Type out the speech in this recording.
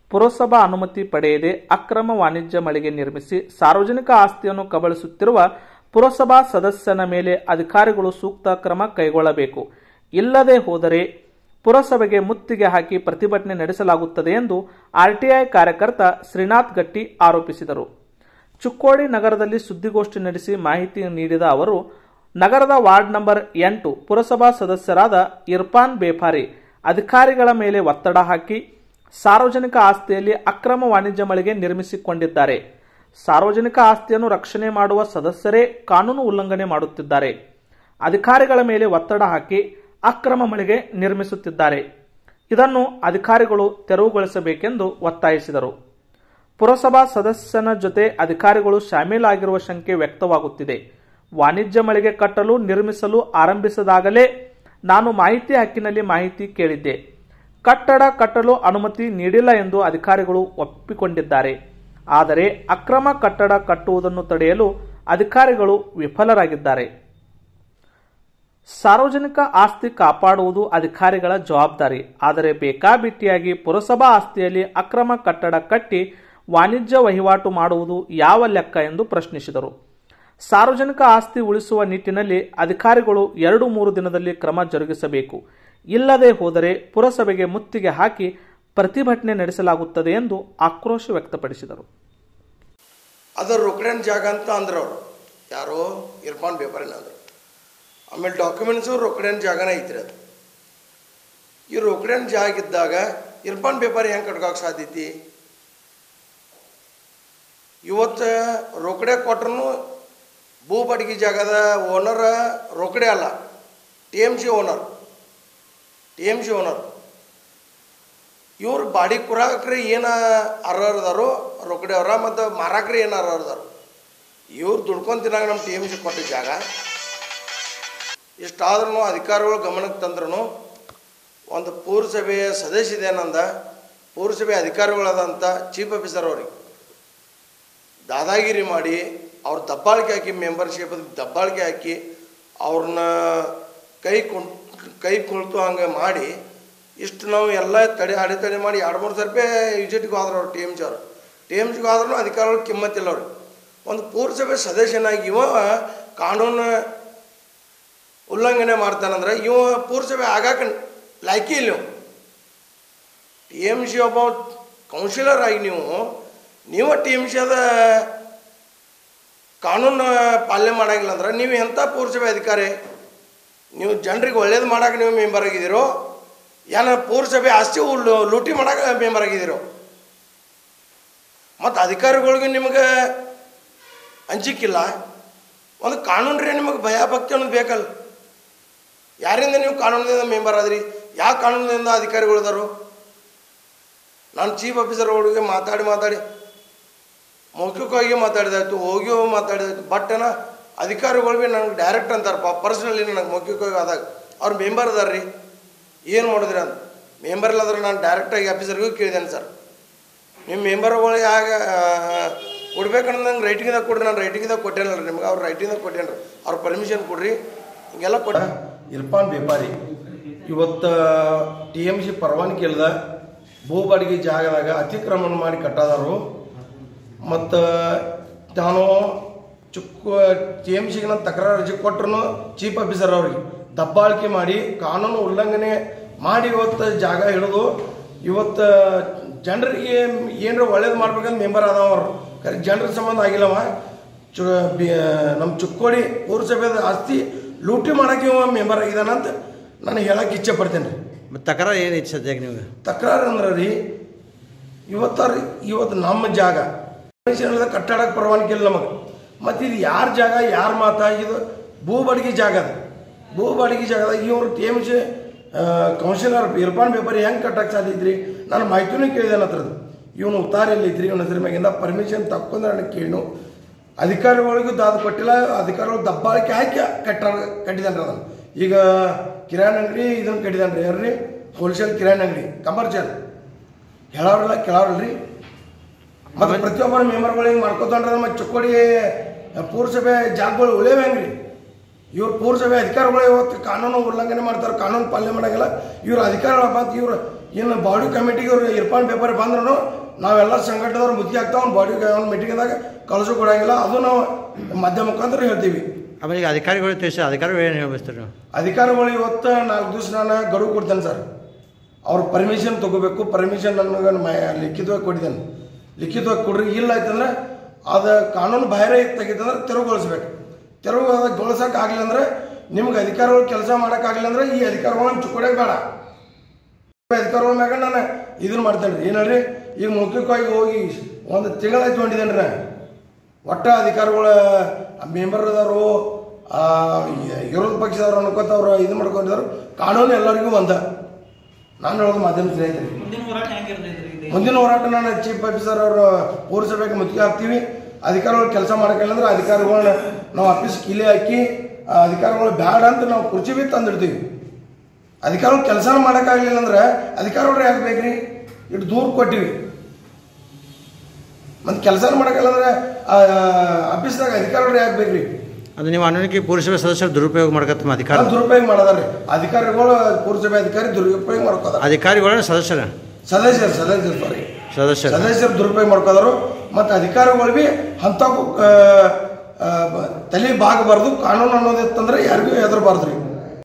ಪುರಸಭಾ ಅನುಮತಿ ಪಡೆಯದೆ ಅಕ್ರಮ ವಾಣಿಜ್ಯ ಮಳಿಗೆ ನಿರ್ಮಿಸಿ ಸಾರ್ವಜನಿಕ ಆಸ್ತಿಯನ್ನು ಕಬಳಿಸುತ್ತಿರುವ ಪುರಸಭಾ ಸದಸ್ಯನ ಮೇಲೆ ಅಧಿಕಾರಿಗಳು ಸೂಕ್ತ ಕ್ರಮ ಕೈಗೊಳ್ಳಬೇಕು ಇಲ್ಲದೆ ಹೋದರೆ ಪುರಸಭೆಗೆ ಮುತ್ತಿಗೆ ಹಾಕಿ ಪ್ರತಿಭಟನೆ ನಡೆಸಲಾಗುತ್ತದೆ ಎಂದು ಆರ್ಟಿಐ ಕಾರ್ಯಕರ್ತ ಶ್ರೀನಾಥ್ ಗಟ್ಟಿ ಆರೋಪಿಸಿದರು ಚುಕ್ಕೋಡಿ ನಗರದಲ್ಲಿ ಸುದ್ದಿಗೋಷ್ಠಿ ನಡೆಸಿ ಮಾಹಿತಿ ನೀಡಿದ ಅವರು ನಗರದ ವಾರ್ಡ್ ನಂಬರ್ ಎಂಟು ಪುರಸಭಾ ಸದಸ್ಯರಾದ ಇರ್ಫಾನ್ ಬೇಫಾರಿ ಅಧಿಕಾರಿಗಳ ಮೇಲೆ ಒತ್ತಡ ಹಾಕಿ ಸಾರ್ವಜನಿಕ ಆಸ್ತಿಯಲ್ಲಿ ಅಕ್ರಮ ವಾಣಿಜ್ಯ ಮಳಿಗೆ ನಿರ್ಮಿಸಿಕೊಂಡಿದ್ದಾರೆ ಸಾರ್ವಜನಿಕ ಆಸ್ತಿಯನ್ನು ರಕ್ಷಣೆ ಮಾಡುವ ಸದಸ್ಯರೇ ಕಾನೂನು ಉಲ್ಲಂಘನೆ ಮಾಡುತ್ತಿದ್ದಾರೆ ಅಧಿಕಾರಿಗಳ ಮೇಲೆ ಒತ್ತಡ ಹಾಕಿ ಅಕ್ರಮ ಮಳಿಗೆ ನಿರ್ಮಿಸುತ್ತಿದ್ದಾರೆ ಇದನ್ನು ಅಧಿಕಾರಿಗಳು ತೆರವುಗೊಳಿಸಬೇಕೆಂದು ಒತ್ತಾಯಿಸಿದರು ಪುರಸಭಾ ಸದಸ್ಯನ ಜೊತೆ ಅಧಿಕಾರಿಗಳು ಶಾಮೀಲಾಗಿರುವ ಶಂಕೆ ವ್ಯಕ್ತವಾಗುತ್ತಿದೆ ವಾಣಿಜ್ಯ ಮಳಿಗೆ ಕಟ್ಟಲು ನಿರ್ಮಿಸಲು ಆರಂಭಿಸಿದಾಗಲೇ ನಾನು ಮಾಹಿತಿ ಹಕ್ಕಿನಲ್ಲಿ ಮಾಹಿತಿ ಕೇಳಿದ್ದೆ ಕಟ್ಟಡ ಕಟ್ಟಲು ಅನುಮತಿ ನೀಡಿಲ್ಲ ಎಂದು ಅಧಿಕಾರಿಗಳು ಒಪ್ಪಿಕೊಂಡಿದ್ದಾರೆ ಆದರೆ ಅಕ್ರಮ ಕಟ್ಟಡ ಕಟ್ಟುವುದನ್ನು ತಡೆಯಲು ಅಧಿಕಾರಿಗಳು ವಿಫಲರಾಗಿದ್ದಾರೆ ಸಾರ್ವಜನಿಕ ಆಸ್ತಿ ಕಾಪಾಡುವುದು ಅಧಿಕಾರಿಗಳ ಜವಾಬ್ದಾರಿ ಆದರೆ ಬೇಕಾಬಿಟ್ಟಿಯಾಗಿ ಪುರಸಭಾ ಆಸ್ತಿಯಲ್ಲಿ ಅಕ್ರಮ ಕಟ್ಟಡ ಕಟ್ಟಿ ವಾಣಿಜ್ಯ ವಹಿವಾಟು ಮಾಡುವುದು ಯಾವ ಲೆಕ್ಕ ಎಂದು ಪ್ರಶ್ನಿಸಿದರು ಸಾರ್ವಜನಿಕ ಆಸ್ತಿ ಉಳಿಸುವ ನಿಟ್ಟಿನಲ್ಲಿ ಅಧಿಕಾರಿಗಳು ಎರಡು ಮೂರು ದಿನದಲ್ಲಿ ಕ್ರಮ ಜರುಗಿಸಬೇಕು ಇಲ್ಲದೆ ಹೋದರೆ ಪುರಸಭೆಗೆ ಮುತ್ತಿಗೆ ಹಾಕಿ ಪ್ರತಿಭಟನೆ ನಡೆಸಲಾಗುತ್ತದೆ ಎಂದು ಆಕ್ರೋಶ ವ್ಯಕ್ತಪಡಿಸಿದರು ಅದು ರೊಕ್ಕಡೇನ್ ಜಾಗ ಅಂತ ಅಂದ್ರು ಅವರು ಯಾರೋ ಇರ್ಫಾನ್ ಬೇಪರಿನ ಅಂದರು ಆಮೇಲೆ ಡಾಕ್ಯುಮೆಂಟ್ಸು ರೊಕ್ಕಡೇನ್ ಜಾಗನೇ ಐತ್ರಿ ಅದು ಈ ರೊಕ್ಕಡೇನ್ ಜಾಗ ಇದ್ದಾಗ ಇರ್ಫಾನ್ ಬೇಪಾರಿ ಹೆಂಗೆ ಕಟ್ಕೋಕೆ ಸಾಧ್ಯತಿ ಇವತ್ತು ರೊಕ್ಕಡೆ ಕೊಟ್ರು ಭೂ ಬಡ್ಗಿ ಜಾಗದ ಓನರ್ ರೊಕ್ಕಡೆ ಅಲ್ಲ T M C owner T M C owner ಇವ್ರು ಬಾಡಿ ಕುರಾಕ್ರಿ ಏನು ಅರ್ಹರದಾರೋ ರೊಕ್ಕಡೆ ಅವ್ರ ಮತ್ತು ಮಾರಾಕ್ರಿ ಏನು ಅರ್ಹರದಾರು ಇವ್ರು ದುಡ್ಕೊಂಡು ತಿನ್ನಾಗ ನಮ್ಮ ಟಿ ಎಮ್ ಸಿ ಕೊಟ್ಟ ಜಾಗ ಇಷ್ಟಾದ್ರೂ ಅಧಿಕಾರಿಗಳು ಗಮನಕ್ಕೆ ತಂದ್ರೂ ಒಂದು ಪೂರಸಭೆಯ ಸದಸ್ಯ ಇದೇನಂದ ಪೂರಸಭೆ ಅಧಿಕಾರಿಗಳಾದಂಥ ಚೀಫ್ ಆಫೀಸರ್ ಅವ್ರಿಗೆ ದಾದಾಗಿರಿ ಮಾಡಿ ಅವ್ರ ದಬ್ಬಾಳಿಕೆ ಹಾಕಿ ಮೆಂಬರ್ಶಿಪ್ ದಬ್ಬಾಳಿಕೆ ಹಾಕಿ ಅವ್ರನ್ನ ಕೈ ಕುಂ ಕೈ ಕುಳಿತು ಹಂಗೆ ಮಾಡಿ ಇಷ್ಟು ನಾವು ಎಲ್ಲ ತಡೆ ಅಡೆತಡೆ ಮಾಡಿ ಎರಡು ಮೂರು ಸರ್ಪೆ ವಿಸಿಟ್ಗೆ ಹೋದ್ರು ಅವ್ರು ಟಿ ಎಮ್ ಸಿ ಅವರು ಟಿ ಎಮ್ ಸಿಗೆ ಆದ್ರೂ ಅಧಿಕಾರಿಗಳು ಕಿಮ್ಮತ್ತಿಲ್ಲ ಅವ್ರಿಗೆ ಒಂದು ಪೂರಸಭೆ ಸದಸ್ಯನಾಗಿ ಇವ ಕಾನೂನು ಉಲ್ಲಂಘನೆ ಮಾಡ್ತಾನಂದ್ರೆ ಇವ ಪೂರಸಭೆ ಆಗಾಕ ಲಾಯ್ಕಿ ಇಲ್ಲ ಟಿ ಎಮ್ ಸಿ ಒಬ್ಬ ಕೌನ್ಸಿಲರ್ ಆಗಿ ನೀವು ನೀವು ಟಿ ಎಮ್ ಸಿ ಅದ ಕಾನೂನು ಪಾಲನೆ ಮಾಡಂಗಿಲ್ಲ ಅಂದ್ರೆ ನೀವು ಎಂಥ ಪೂರಸಭೆ ಅಧಿಕಾರಿ ನೀವು ಜನರಿಗೆ ಒಳ್ಳೇದು ಮಾಡಕ್ಕೆ ನೀವು ಮೆಂಬರ್ ಆಗಿದ್ದೀರೋ ಏನ ಪೂರಸಭೆ ಆಸ್ತಿ ಉಲ್- ಲೂಟಿ ಮಾಡಕ್ಕೆ ಮೆಂಬರ್ ಆಗಿದ್ದೀರೋ ಮತ್ತು ಅಧಿಕಾರಿಗಳಿಗೆ ನಿಮಗೆ ಅಂಜಿಕಿಲ್ಲ ಒಂದು ಕಾನೂನು ರೀ ನಿಮಗೆ ಭಯ ಭಕ್ತಿ ಅನ್ನೋದು ಬೇಕಲ್ಲ ಯಾರಿಂದ ನೀವು ಕಾನೂನಿನಿಂದ ಮೆಂಬರ್ ಆದ್ರಿ ಯಾವ ಕಾನೂನಿನಿಂದ ಅಧಿಕಾರಿಗಳಿದಾರು ನಾನು ಚೀಫ್ ಆಫೀಸರ್ ಒಳಗೆ ಮಾತಾಡಿ ಮಾತಾಡಿ ಮೌಖಿಕವಾಗಿ ಮಾತಾಡಿದಾಯ್ತು ಹೋಗಿ ಮಾತಾಡಿದಾಯ್ತು ಬಟ್ ಏನ ಅಧಿಕಾರಿಗಳು ಭೀ ನನಗೆ ಡೈರೆಕ್ಟ್ ಅಂತಾರಪ್ಪ ಪರ್ಸ್ನಲಿ ನನಗೆ ಮೌಖಿಕವಾಗಿ ಆದಾಗ ಅವ್ರು ಮೆಂಬರ್ ಅದಾರ ರೀ ಏನು ಮಾಡಿದ್ರಿ ಅಂತ ಮೆಂಬರ್ ಇಲ್ಲದ್ರೆ ನಾನು ಡೈರೆಕ್ಟಾಗಿ ಆಫೀಸರ್ಗೂ ಕೇಳಿದ್ದೇನೆ ಸರ್ ನಿಮ್ಮ ಮೆಂಬರ್ಗಳು ಯಾಗ ಕೊಡ್ಬೇಕಂದ್ರೆ ನಂಗೆ ರೈಟಿಂಗ್ದಾಗ ಕೊಡ್ರಿ ನಾನು ರೈಟಿಂಗ್ದಾಗ ಕೊಟ್ಟೇನಲ್ಲ ನಿಮ್ಗೆ ಅವ್ರು ರೈಟಿಂಗ್ದಾಗ ಕೊಟ್ಟೇನ್ರಿ ಅವ್ರ ಪರ್ಮಿಷನ್ ಕೊಡ್ರಿ ಹಿಂಗೆಲ್ಲ ಕೊಟ್ಟ ಇರ್ಫಾನ್ ಬೇಪಾರಿ ಇವತ್ತು ಟಿ ಎಮ್ ಸಿ ಪರವಾನಗಿ ಇಲ್ಲದ ಭೂ ಬಾಡಿಗೆ ಜಾಗದಾಗ ಅತಿಕ್ರಮಣ ಮಾಡಿ ಕಟ್ಟದಾರು ಮತ್ತು ನಾನು ಚುಕ್ಕ ಟಿ ಎಮ್ ಸಿಗೆ ನಾನು ತಕರಾರು ಅರ್ಜಿ ಕೊಟ್ರು ಚೀಫ್ ಆಫೀಸರ್ ಅವ್ರಿಗೆ ದಬ್ಬಾಳಿಕೆ ಮಾಡಿ ಕಾನೂನು ಉಲ್ಲಂಘನೆ ಮಾಡಿ ಇವತ್ತು ಜಾಗ ಹಿಡಿದು ಇವತ್ತು ಜನರಿಗೆ ಏನರ ಒಳ್ಳೇದು ಮಾಡ್ಬೇಕಂತ ಮೆಂಬರ್ ಅದಾವ ಅವರು ಕರೆ ಜನರ ಸಂಬಂಧ ಆಗಿಲ್ಲವ ಚು ಬಿ ನಮ್ಮ ಚುಕ್ಕೋಡಿ ಪುರಸಭೆದ ಆಸ್ತಿ ಲೂಟಿ ಮಾಡೋಕೆ ಇವ ಮೆಂಬರ್ ಆಗಿದಾನಂತ ನಾನು ಹೇಳಕ್ಕೆ ಇಚ್ಛೆ ಪಡ್ತೇನೆ ರೀ ಮತ್ತು ತಕರಾರು ಏನೈತಿ ಸದ್ಯಕ್ಕೆ ನಿಮ್ಗೆ ತಕರಾರು ಅಂದ್ರೆ ರೀ ಇವತ್ತಾರ ಇವತ್ತು ನಮ್ಮ ಜಾಗ ಮನುಷ್ಯನದ ಕಟ್ಟಡಕ್ಕೆ ಪರವಾನಗಿ ಇಲ್ಲ ನಮಗೆ ಮತ್ತು ಇದು ಯಾರ ಜಾಗ ಯಾರ ಮಾತ ಇದು ಭೂ ಬಾಡಿಗೆ ಜಾಗ ಅದು ಭೂ ಬಾಡಿಗೆ ಜಾಗದಾಗ ಇವ್ರು T M C councillor Irfan paper ಹೆಂಗೆ ಕಟ್ಟಕ್ಕೆ ಸಾಧ್ಯ ಐತ್ರಿ ನಾನು ಮಾಹಿತಿನೂ ಕೇಳಿದೆ ಹತ್ರದ್ದು ಇವನು ಉತ್ತಾರಲ್ಲಿ ಐತ್ರಿ ಇವನ ಹೆಸರು ಮ್ಯಾಗಿಂದ ಪರ್ಮಿಷನ್ ತಕ್ಕೊಂಡ್ರೆ ನನಗೆ ಕೇಳು ಅಧಿಕಾರಿಗಳಿಗೂ ದಾದ ಕೊಟ್ಟಿಲ್ಲ ಅಧಿಕಾರಿಗಳು ದಬ್ಬಾಳಿಕೆ ಹಾಕಿ ಕಟ್ಟ ಕಟ್ಟಿದಾನ್ರಿ ಅದನ್ನು ಈಗ ಕಿರಾಣಿ ಅಂಗಡಿ ಇದನ್ನು ಕಟ್ಟಿದಾನ್ರಿ ಯಾರ್ರಿ ಹೋಲ್ಸೇಲ್ ಕಿರಾಣಿ ಅಂಗಡಿ ಕಮರ್ಷಿಯಲ್ ಹೇಳೋರಲ್ಲ ಕೇಳೋರಲ್ರಿ ಮತ್ತು ಪ್ರತಿಯೊಬ್ಬರ ಮೆಂಬರ್ಗಳು ಹಿಂಗೆ ಮಾಡ್ಕೋತಾನ್ರಿ ಮತ್ತು ಚುಕ್ಕೋಡಿ ಪುರಸಭೆ ಜಾಗಗಳು ಉಳಿಯವೆ ಹೆಂಗ್ರಿ ಇವ್ರು ಪೂರ್ಸಭೆ ಅಧಿಕಾರಿಗಳು ಇವತ್ತು ಕಾನೂನು ಉಲ್ಲಂಘನೆ ಮಾಡ್ತಾರೆ ಕಾನೂನು ಪಾಲನೆ ಮಾಡಂಗಿಲ್ಲ ಇವ್ರ ಅಧಿಕಾರಿಗಳ ಬಂತು ಇವ್ರು ಏನು ಬಾಡಿ ಕಮಿಟಿಗೆ ಇವ್ರು ಇರ್ಪಾನ್ ಪೇಪರ್ ಬಂದ್ರು ನಾವೆಲ್ಲ ಸಂಘಟನೆದವ್ರು ಮುಖ್ಯ ಆಗ್ತಾವ ಒಂದು ಬಾಡಿ ಮೀಟಿಂಗ್ದಾಗ ಕಳಿಸೋ ಕೊಡಂಗಿಲ್ಲ ಅದು ನಾವು ಮಧ್ಯ ಮುಖಾಂತರ ಹೇಳ್ತೀವಿ ಆಮೇಲೆ ಈಗ ಅಧಿಕಾರಿಗಳು ತಿಳಿಸಿ ಅಧಿಕಾರಿಗಳು ಏನು ಹೇಳ್ಬಿಸ್ತಾರೆ ನೀವು ಅಧಿಕಾರಿಗಳು ಇವತ್ತು ನಾಲ್ಕು ದಿವಸ ನಾನು ಗಡುವು ಕೊಡ್ತೇನೆ ಸರ್ ಅವ್ರ ಪರ್ಮಿಷನ್ ತಗೋಬೇಕು ಪರ್ಮಿಷನ್ ನನಗೆ ಮ ಲಿಖಿತವಾಗಿ ಕೊಟ್ಟಿದ್ದೇನೆ ಲಿಖಿತವಾಗಿ ಕೊಡ್ರಿ ಇಲ್ಲ ಆಯ್ತಂದ್ರೆ ಅದು ಕಾನೂನು ಬಾಹಿರ ತೆಗಿತಂದ್ರೆ ತೆರವುಗೊಳಿಸ್ಬೇಕು ತೆರವುಗೊಳಿಸಕ್ಕೆ ಆಗಲಿಲ್ಲ ಅಂದ್ರೆ ನಿಮ್ಗೆ ಅಧಿಕಾರಿಗಳು ಕೆಲಸ ಮಾಡೋಕ್ಕಾಗಲಿಲ್ಲ ಅಂದ್ರೆ ಈ ಅಧಿಕಾರಿಗಳನ್ನ ಚುಕ್ಕೊಡಕ್ಕೆ ಬೇಡ ಅಧಿಕಾರಿಗಳ ಮ್ಯಾಗ ನಾನು ಇದನ್ನ ಮಾಡ್ತೇನೆ ರೀ ಏನಲ್ರಿ ಈಗ ಮೌಖಿಕವಾಗಿ ಹೋಗಿ ಒಂದು ತಿಂಗಳಾಯ್ತು ಹೊಂಟಿದ್ದೇನೆ ರೀ ಒಟ್ಟ ಅಧಿಕಾರಿಗಳ ಮೆಂಬರ್ ಅದಾರು ಆ, ವಿರೋಧ ಪಕ್ಷದವ್ರು ಅನ್ಕೋತ ಅವ್ರು ಇದು ಮಾಡ್ಕೊಂಡಿದ್ರು ಕಾನೂನು ಎಲ್ಲರಿಗೂ ಒಂದ ನಾನು ಹೇಳೋದು ಮಾಧ್ಯಮ ಸ್ನೇಹಿತರೆ ಮುಂದಿನ ಹೋರಾಟ ಹೆಂಗಿರ್ತೈತ್ರಿ ಇದು ಮುಂದಿನ ಹೋರಾಟ ನಾನು ಚೀಫ್ ಆಫೀಸರ್ ಅವರು ಪೂರಸಭೆಗೆ ಮುತ್ತಿಗೆ ಹಾಕ್ತೀವಿ ಅಧಿಕಾರಿಗಳು ಕೆಲಸ ಮಾಡಕ್ಕಿಲ್ಲ ಅಂದ್ರೆ ಅಧಿಕಾರಿಗಳನ್ನ ನಾವು ಆಫೀಸ್ ಕೀಲಿ ಹಾಕಿ ಆ ಅಧಿಕಾರಿಗಳು ಬ್ಯಾಡ ಅಂತ ನಾವು ಕುರ್ಚಿ ಬಿ ತಂದಿಡ್ತೀವಿ ಅಧಿಕಾರಿಗಳು ಕೆಲಸ ಮಾಡೋಕ್ಕಾಗಲಿಲ್ಲ ಅಂದ್ರೆ ಅಧಿಕಾರಿಗಳು ಯಾಕೆ ಬೇಕ್ರಿ ಇಟ್ಟು ದೂರ ಕೊಟ್ಟಿವಿ ಮತ್ತೆ ಕೆಲಸ ಮಾಡೋಕ್ಕಿಲ್ಲ ಅಂದ್ರೆ ಆಫೀಸ್ದಾಗ ಅಧಿಕಾರಿಗಳು ಯಾಕೆ ಬೇಕ್ರಿ ಅದು ನೀವು ಅನುನಿಕೆ ಪುರಸಭೆ ಸದಸ್ಯರು ದುರುಪಯೋಗ ಮಾಡ್ಕತ್ತ ಅಧಿಕಾರ ಅದು ದುರುಪಯೋಗ ಮಾಡದಾರ್ರಿ ಅಧಿಕಾರಿಗಳು ಪೂರಸಭೆ ಅಧಿಕಾರಿ ದುರುಪಯೋಗ ಮಾಡ್ಕೋದಾರ ಅಧಿಕಾರಿಗಳ ಸದಸ್ಯರ ಸದಸ್ಯರು ಸದಸ್ಯರು ಸಾರಿ ಸದಸ್ಯರು ಸದಸ್ಯರು ದುರುಪಯೋಗ ಮಾಡ್ಕೋದರು ಮತ್ತು ಅಧಿಕಾರಿಗಳು ಬಿ ಅಂಥ ತಲೆ ಬಾಗಬಾರ್ದು ಕಾನೂನು ಅನ್ನೋದಿತ್ತಂದ್ರೆ ಯಾರಿಗೂ ಹೆದರಬಾರ್ದು ರೀ